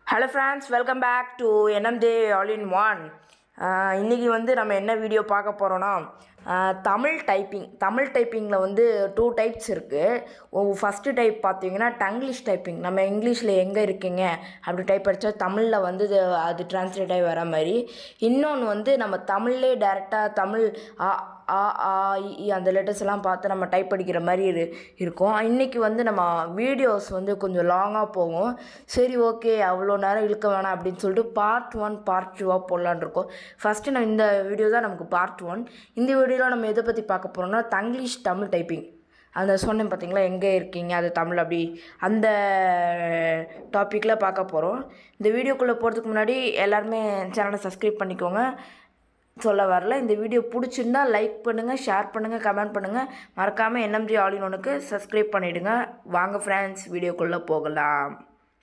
Hello friends welcome back to NMJ all in one இன்றைக்கி வந்து நம்ம என்ன வீடியோ பார்க்க போகிறோன்னா தமிழ் டைப்பிங் தமிழ் டைப்பிங்கில் வந்து டூ டைப்ஸ் இருக்குது ஃபஸ்ட்டு டைப் பார்த்தீங்கன்னா டங்கிலீஷ் டைப்பிங் நம்ம இங்கிலீஷில் எங்கே இருக்கீங்க அப்படி டைப் அடித்தா தமிழில் வந்து இது அது டிரான்ஸ்லேட் ஆகி வர மாதிரி இன்னொன்று வந்து நம்ம தமிழ்லே டேரெக்டாக தமிழ் ஆ ஆ ஆ இ, ஈ அந்த லெட்டர்ஸ் எல்லாம் பார்த்து நம்ம டைப் அடிக்கிற மாதிரி இரு இருக்கும் இன்றைக்கி வந்து நம்ம வீடியோஸ் வந்து கொஞ்சம் லாங்காக போகும் சரி ஓகே அவ்வளோ நேரம் இழுக்க வேணாம் அப்படின்னு சொல்லிட்டு பார்ட் ஒன் பார்ட் டூவாக போடலான்னு இருக்கோம் ஃபஸ்ட்டு நான் இந்த வீடியோ தான் நமக்கு பார்ட் ஒன் இந்த வீடியோவில் நம்ம எதை பற்றி பார்க்க போகிறோம்னா தங்கிலீஷ் தமிழ் டைப்பிங் அந்த சொன்னேன் பார்த்தீங்களா எங்கே இருக்கீங்க அது தமிழ் அப்படி அந்த டாப்பிக்கில் பார்க்க போகிறோம் இந்த வீடியோக்குள்ளே போகிறதுக்கு முன்னாடி எல்லாருமே சேனலை சப்ஸ்கிரைப் பண்ணிக்கோங்க சொல்ல வரல இந்த வீடியோ பிடிச்சிருந்தா லைக் பண்ணுங்கள் ஷேர் பண்ணுங்கள் கமெண்ட் பண்ணுங்கள் மறக்காமல் என்எம்ஜி ஆலின் ஒனுக்கு சப்ஸ்கிரைப் பண்ணிவிடுங்க வாங்க ஃப்ரெண்ட்ஸ் வீடியோக்குள்ளே போகலாம்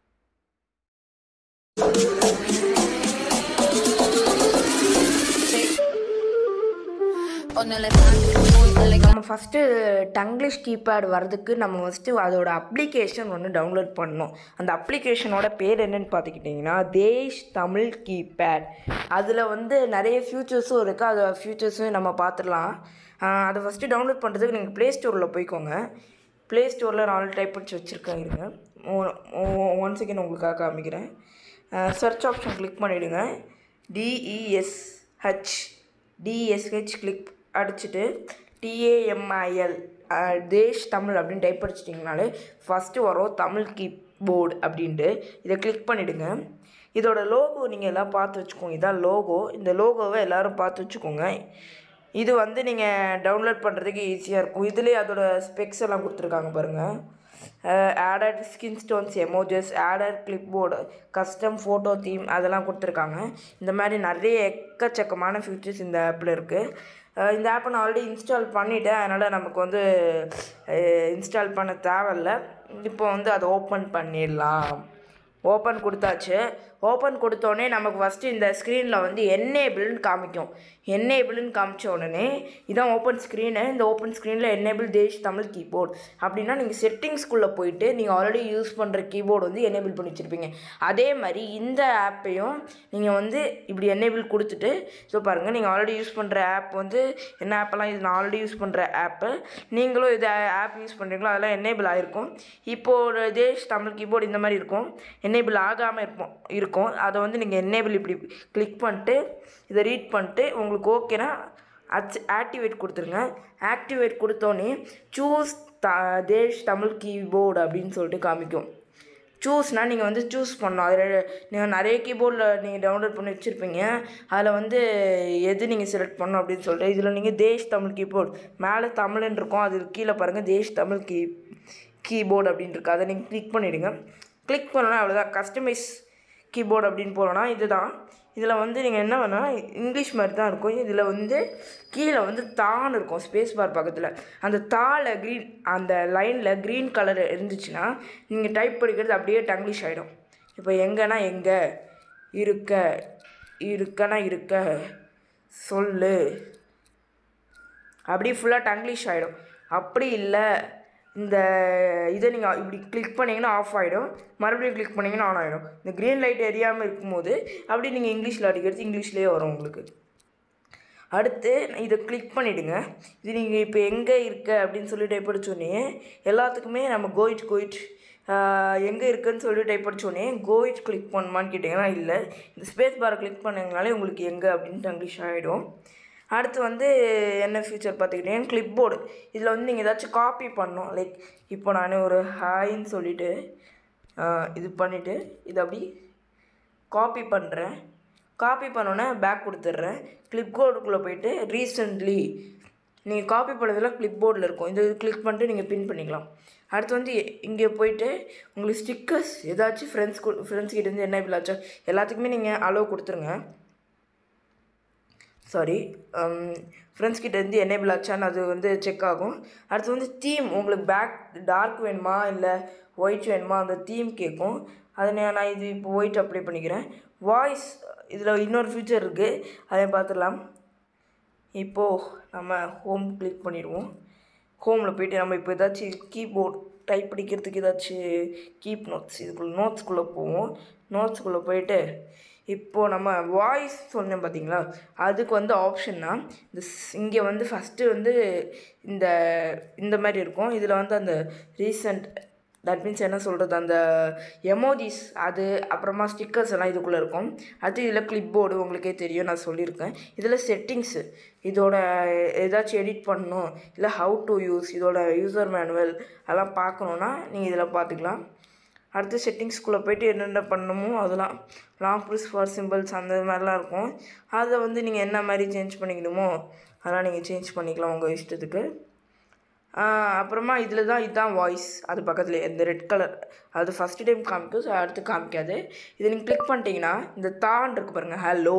Un elefante muy elegante. நம்ம ஃபஸ்ட்டு டங்கிலீஷ் கீபேட் வர்றதுக்கு நம்ம ஃபஸ்ட்டு அதோட அப்ளிகேஷன் ஒன்று டவுன்லோட் பண்ணணும் அந்த அப்ளிகேஷனோட பேர் என்னன்னு பார்த்துக்கிட்டிங்கன்னா தேஷ் தமிழ் கீபேட் அதில் வந்து நிறைய ஃபியூச்சர்ஸும் இருக்குது அது ஃபியூச்சர்ஸும் நம்ம பார்த்துடலாம் ஆஹ் அதை ஃபஸ்ட்டு டவுன்லோட் பண்ணுறதுக்கு நீங்கள் ப்ளே ஸ்டோரில் போய்க்கோங்க ப்ளே ஸ்டோரில் நான் ஆல்ரெடி டைப் பண்ணி வச்சுருக்கேன் இருங்க ஒன் செகண்ட் உங்களுக்காக காமிக்கிறேன் சர்ச் ஆப்ஷன் கிளிக் பண்ணிவிடுங்க டிஇஎஸ்ஹெச் டிஎஸ்ஹெச் கிளிக் அடிச்சுட்டு டிஏஎம்ஐஎல் தேஷ் தமிழ் அப்படின்னு டைப் அடிச்சிட்டிங்கனாலே ஃபஸ்ட்டு வரும் தமிழ் கீபோர்டு அப்படின்ட்டு இதை கிளிக் பண்ணிவிடுங்க இதோட லோகோ நீங்கள் எல்லாம் பார்த்து வச்சுக்கோங்க இதான் லோகோ இந்த லோகோவை எல்லோரும் பார்த்து வச்சுக்கோங்க இது வந்து நீங்கள் டவுன்லோட் பண்ணுறதுக்கு ஈஸியாக இருக்கும் இதுலேயே அதோட ஸ்பெக்ஸ் எல்லாம் கொடுத்துருக்காங்க பாருங்கள் added skin stones emojis added clipboard custom photo theme அதெல்லாம் கொடுத்துருக்காங்க இந்த மாதிரி நிறைய எக்கச்சக்கமான ஃபியூச்சர்ஸ் இந்த ஆப்பில் இருக்குது இந்த ஆப்பை நான் ஆல்ரெடி இன்ஸ்டால் பண்ணிட்டேன் அதனால் நமக்கு வந்து இன்ஸ்டால் பண்ண தேவையில்ல இப்போ வந்து அதை ஓப்பன் பண்ணிடலாம் ஓப்பன் கொடுத்தாச்சு ஓப்பன் கொடுத்தோடனே நமக்கு ஃபஸ்ட்டு இந்த ஸ்க்ரீனில் வந்து என்னேபிள்னு காமிக்கும் என்னேபிள்னு காமிச்ச உடனே இதான் ஓப்பன் ஸ்க்ரீனு இந்த ஓப்பன் ஸ்க்ரீனில் என்னேபிள் தேஷ் தமிழ் கீபோர்ட் அப்படின்னா நீங்கள் செட்டிங்ஸ்குள்ளே போயிட்டு நீங்கள் ஆல்ரெடி யூஸ் பண்ணுற கீபோர்டு வந்து எனேபிள் பண்ணி வச்சுருப்பீங்க அதே மாதிரி இந்த ஆப்பையும் நீங்கள் வந்து இப்படி எனேபிள் கொடுத்துட்டு ஸோ பாருங்கள் நீங்கள் ஆல்ரெடி யூஸ் பண்ணுற ஆப் வந்து என்ன ஆப்பெல்லாம் இது நான் ஆல்ரெடி யூஸ் பண்ணுற ஆப்பு நீங்களும் இது ஆப் யூஸ் பண்ணுறீங்களோ அதெல்லாம் எனேபிள் ஆகிருக்கும் இப்போது தேஷ் தமிழ் கீபோர்டு இந்த மாதிரி இருக்கும் எனேபிள் ஆகாமல் இருப்போம் இருக்கும் அதை வந்து நீங்கள் எனேபிள் இப்படி கிளிக் பண்ணிட்டு இதை ரீட் பண்ணிட்டு உங்களுக்கு ஓகேனா அச் ஆக்டிவேட் கொடுத்துருங்க ஆக்டிவேட் கொடுத்தோன்னே choose the Desh Tamil keyboard அப்படின்னு சொல்லிட்டு காமிக்கும் சூஸ்னால் நீங்கள் வந்து சூஸ் பண்ணணும் அதில் நீங்கள் நிறைய கீபோர்டில் நீங்கள் டவுன்லோட் பண்ணி வச்சுருப்பீங்க அதில் வந்து எது நீங்கள் செலக்ட் பண்ணணும் அப்படின்னு சொல்லிட்டு இதில் நீங்கள் தேஷ் தமிழ் கீபோர்டு மேலே தமிழ்னு இருக்கும் அது கீழே பாருங்கள் தேஷ் தமிழ் கீ கீபோர்டு அப்படின்னு இருக்கு அதை நீங்கள் கிளிக் பண்ணிவிடுங்க கிளிக் பண்ணோன்னா அவ்வளோதான் கஸ்டமைஸ் கீபோர்டு அப்படின்னு போனோன்னா இதுதான் இதில் வந்து நீங்கள் என்ன வேணால் இங்கிலீஷ் மாதிரி தான் இருக்கும் இதில் வந்து கீழே வந்து தான் இருக்கும் ஸ்பேஸ் பார் பக்கத்தில் அந்த தால க்ரீன் அந்த லைனில் க்ரீன் கலர் இருந்துச்சுன்னா நீங்கள் டைப் படிக்கிறது அப்படியே டங்கிலீஷ் ஆகிடும் இப்போ எங்கன்னா எங்கே இருக்க இருக்கனா இருக்க சொல்லு அப்படியே ஃபுல்லாக டங்கிலீஷ் ஆகிடும் அப்படி இல்லை இந்த இதை நீங்கள் இப்படி கிளிக் பண்ணிங்கன்னா ஆஃப் ஆகிடும் மறுபடியும் கிளிக் பண்ணிங்கன்னா ஆன் ஆகிடும் இந்த க்ரீன் லைட் எரியாமல் இருக்கும்போது அப்படியே நீங்கள் இங்கிலீஷில் அடிக்கிறது இங்கிலீஷ்லேயே வரும் உங்களுக்கு அடுத்து இதை கிளிக் பண்ணிவிடுங்க இது நீங்கள் இப்போ எங்கே இருக்க அப்படின்னு சொல்லி டைப் அடிச்சோடனே எல்லாத்துக்குமே நம்ம கோயிட் கோயிட் எங்கே இருக்குன்னு சொல்லி டைப் அடிச்சோடனே கோயிட் கிளிக் பண்ணுமான்னு கேட்டிங்கன்னா இல்லை இந்த ஸ்பேஸ் பாரை கிளிக் பண்ணிங்கனாலே உங்களுக்கு எங்கே அப்படின்ட்டு இங்கிலீஷ் ஆகிடும் அடுத்து வந்து என்ன ஃபியூச்சர் பார்த்துக்கிட்டீங்கன்னா கிளிப் போர்டு இதில் வந்து நீங்கள் ஏதாச்சும் காப்பி பண்ணணும் லைக் இப்போ நான் ஒரு ஹாய்ன்னு சொல்லிவிட்டு இது பண்ணிவிட்டு இது அப்படி காப்பி பண்ணுறேன் காப்பி பண்ணோன்னே பேக் கொடுத்துட்றேன் கிளிப் போர்டுக்குள்ளே போயிட்டு ரீசெண்ட்லி நீங்கள் காப்பி பண்ணதெல்லாம் கிளிப் போர்டில் இருக்கும் இது கிளிக் பண்ணிட்டு நீங்கள் பின் பண்ணிக்கலாம் அடுத்து வந்து இங்கே போயிட்டு உங்களுக்கு ஸ்டிக்கர்ஸ் ஏதாச்சும் ஃப்ரெண்ட்ஸ் ஃப்ரெண்ட்ஸ் கிட்டேருந்து என்ன இப்படிலாச்சும் எல்லாத்துக்குமே நீங்கள் அலோவ் கொடுத்துருங்க சாரி ஃப்ரெண்ட்ஸ் கிட்டேருந்து எனேபிள் ஆச்சான்னு அது வந்து செக் ஆகும் அடுத்து வந்து தீம் உங்களுக்கு பேக் டார்க் வேணுமா இல்லை ஒயிட் வேணுமா அந்த தீம் கேட்கும் அதை நான் நான் இது இப்போ ஒயிட் அப்ளை பண்ணிக்கிறேன் வாய்ஸ் இதில் இன்னொரு ஃபியூச்சர் இருக்குது அதை பார்த்துடலாம் இப்போது நம்ம ஹோம் கிளிக் பண்ணிடுவோம் ஹோமில் போயிட்டு நம்ம இப்போ ஏதாச்சும் கீபோர்ட் டைப் படிக்கிறதுக்கு ஏதாச்சும் கீப் நோட்ஸ் இதுக்குள்ளே நோட்ஸ்குள்ளே போவோம் நோட்ஸ்குள்ளே போயிட்டு இப்போது நம்ம வாய்ஸ் சொன்னேன் பார்த்தீங்களா அதுக்கு வந்து ஆப்ஷன்னா இந்த இங்கே வந்து ஃபஸ்ட்டு வந்து இந்த இந்த மாதிரி இருக்கும் இதில் வந்து அந்த ரீசன்ட் தட் மீன்ஸ் என்ன சொல்கிறது அந்த எமோஜிஸ் அது அப்புறமா ஸ்டிக்கர்ஸ் எல்லாம் இதுக்குள்ளே இருக்கும் அது இதில் கிளிப் போர்டு உங்களுக்கே தெரியும் நான் சொல்லியிருக்கேன் இதில் செட்டிங்ஸு இதோட ஏதாச்சும் எடிட் பண்ணணும் இல்லை ஹவு டு யூஸ் இதோட யூசர் மேனுவல் அதெல்லாம் பார்க்கணுன்னா நீங்கள் இதில் பார்த்துக்கலாம் அடுத்து செட்டிங்ஸ்குள்ளே போயிட்டு என்னென்ன பண்ணணுமோ அதெல்லாம் லாங் ப்ரெஸ் ஃபார் சிம்பிள்ஸ் அந்த மாதிரிலாம் இருக்கும் அதை வந்து நீங்கள் என்ன மாதிரி சேஞ்ச் பண்ணிக்கணுமோ அதெல்லாம் நீங்கள் சேஞ்ச் பண்ணிக்கலாம் உங்கள் இஷ்டத்துக்கு அப்புறமா இதில் தான் இதுதான் வாய்ஸ் அது பக்கத்தில் இந்த ரெட் கலர் அது ஃபஸ்ட்டு டைம் காமிக்கும் ஸோ அடுத்து காமிக்காது இதை நீங்கள் கிளிக் பண்ணிட்டீங்கன்னா இந்த தான் இருக்கு பாருங்கள் ஹலோ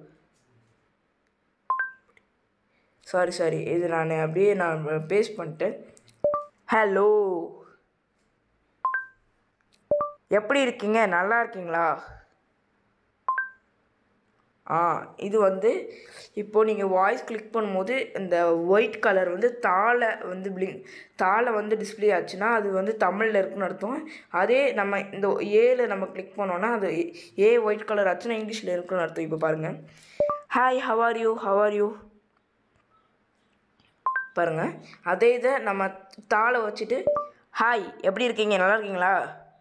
சாரி சாரி இது நான் அப்படியே நான் பேஸ்ட் பண்ணிட்டேன் ஹலோ எப்படி இருக்கீங்க நல்லா இருக்கீங்களா ஆ இது வந்து இப்போது நீங்கள் வாய்ஸ் கிளிக் பண்ணும்போது இந்த ஒயிட் கலர் வந்து தாளை வந்து பிளிங் தாளை வந்து டிஸ்பிளே ஆச்சுன்னா அது வந்து தமிழில் இருக்குன்னு அர்த்தம் அதே நம்ம இந்த ஏல நம்ம கிளிக் பண்ணோன்னா அது ஏ ஒயிட் கலர் ஆச்சுன்னா இங்கிலீஷில் இருக்குன்னு அர்த்தம் இப்போ பாருங்கள் hi how are you how are you பாருங்கள் அதே இதை நம்ம தாளை வச்சுட்டு ஹாய் எப்படி இருக்கீங்க நல்லா இருக்கீங்களா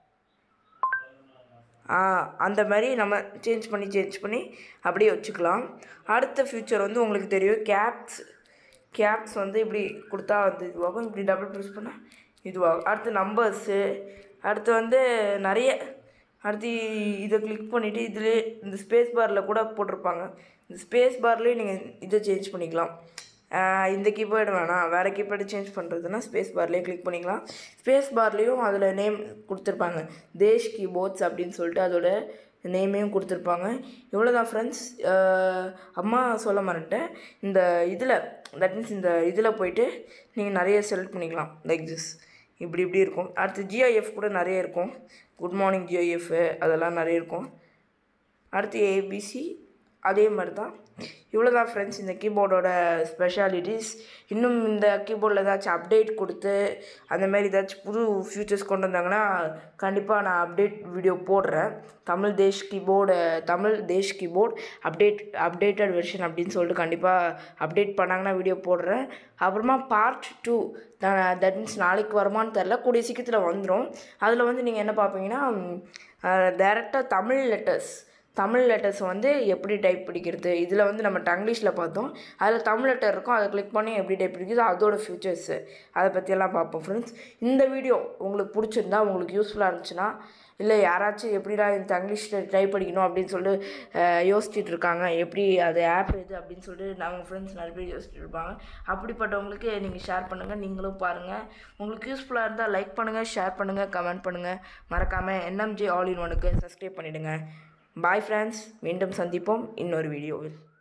அந்த மாதிரி நம்ம சேஞ்ச் பண்ணி சேஞ்ச் பண்ணி அப்படியே வச்சுக்கலாம் அடுத்த ஃபியூச்சர் வந்து உங்களுக்கு தெரியும் கேப்ஸ் கேப்ஸ் வந்து இப்படி கொடுத்தா வந்து இதுவாகும் இப்படி டபுள் ப்ரெஸ் பண்ணால் இதுவாகும் அடுத்து நம்பர்ஸு அடுத்து வந்து நிறைய அடுத்து இதை கிளிக் பண்ணிவிட்டு இதில் இந்த ஸ்பேஸ் பாரில் கூட போட்டிருப்பாங்க இந்த ஸ்பேஸ் பார்லேயே நீங்கள் இதை சேஞ்ச் பண்ணிக்கலாம் இந்த கீபோர்டு வேணாம் வேறு கீபோர்டு சேஞ்ச் பண்ணுறதுனா ஸ்பேஸ் பார்லேயே கிளிக் பண்ணிக்கலாம் ஸ்பேஸ் பார்லேயும் அதில் நேம் கொடுத்துருப்பாங்க தேஷ் கீபோர்ட்ஸ் அப்படின்னு சொல்லிட்டு அதோட நேமையும் கொடுத்துருப்பாங்க இவ்வளோ தான் ஃப்ரெண்ட்ஸ் அம்மா சொல்ல மறந்துட்டேன் இந்த இதில் தட் மீன்ஸ் இந்த இதில் போயிட்டு நீங்கள் நிறைய செலக்ட் பண்ணிக்கலாம் லைக் திஸ் இப்படி இப்படி இருக்கும் அடுத்து ஜிஐஎஃப் கூட நிறைய இருக்கும் குட் மார்னிங் ஜிஐஎஃப் அதெல்லாம் நிறைய இருக்கும் அடுத்து ஏபிசி அதே மாதிரி தான் இவ்வளோ தான் ஃப்ரெண்ட்ஸ் இந்த கீபோர்டோட ஸ்பெஷாலிட்டிஸ் இன்னும் இந்த கீபோர்டில் ஏதாச்சும் அப்டேட் கொடுத்து அந்த மாதிரி ஏதாச்சும் புது ஃபியூச்சர்ஸ் கொண்டு வந்தாங்கன்னா கண்டிப்பாக நான் அப்டேட் வீடியோ போடுறேன் Tamil Desh keyboard Tamil Desh keyboard update updated version அப்படின்னு சொல்லிட்டு கண்டிப்பாக அப்டேட் பண்ணாங்கன்னா வீடியோ போடுறேன் அப்புறமா பார்ட் டூ தட் மீன்ஸ் நாளைக்கு வருமானு தெரில கூடிய சீக்கிரத்தில் வந்துடும் அதில் வந்து நீங்கள் என்ன பார்ப்பீங்கன்னா டேரெக்டாக தமிழ் லெட்டர்ஸ் தமிழ் லெட்டர்ஸ் வந்து எப்படி டைப் பிடிக்கிறது இதில் வந்து நம்ம டங்கிலீஷில் பார்த்தோம் அதில் தமிழ் லெட்டர் இருக்கும் அதை கிளிக் பண்ணி எப்படி டைப் பிடிக்கிறது அதோட ஃபியூச்சர்ஸு அதை பற்றியெல்லாம் பார்ப்போம் ஃப்ரெண்ட்ஸ் இந்த வீடியோ உங்களுக்கு பிடிச்சிருந்தா உங்களுக்கு யூஸ்ஃபுல்லாக இருந்துச்சுன்னா இல்லை யாராச்சும் எப்படிடா இந்த தங்கிலீஷில் டைப் படிக்கணும் அப்படின்னு சொல்லிட்டு யோசிச்சுட்டு இருக்காங்க எப்படி அது ஆப் எது அப்படின்னு சொல்லிட்டு நம்ம ஃப்ரெண்ட்ஸ் நிறைய பேர் யோசிச்சுட்டு இருப்பாங்க அப்படிப்பட்டவங்களுக்கு நீங்கள் ஷேர் பண்ணுங்கள் நீங்களும் பாருங்கள் உங்களுக்கு யூஸ்ஃபுல்லாக இருந்தால் லைக் பண்ணுங்கள் ஷேர் பண்ணுங்கள் கமெண்ட் பண்ணுங்கள் மறக்காமல் என்எம்ஜே ஆல் இன் ஒனுக்கு சப்ஸ்கிரைப் பண்ணிவிடுங்க பாய் ஃப்ரெண்ட்ஸ் மீண்டும் சந்திப்போம் இன்னொரு வீடியோவில்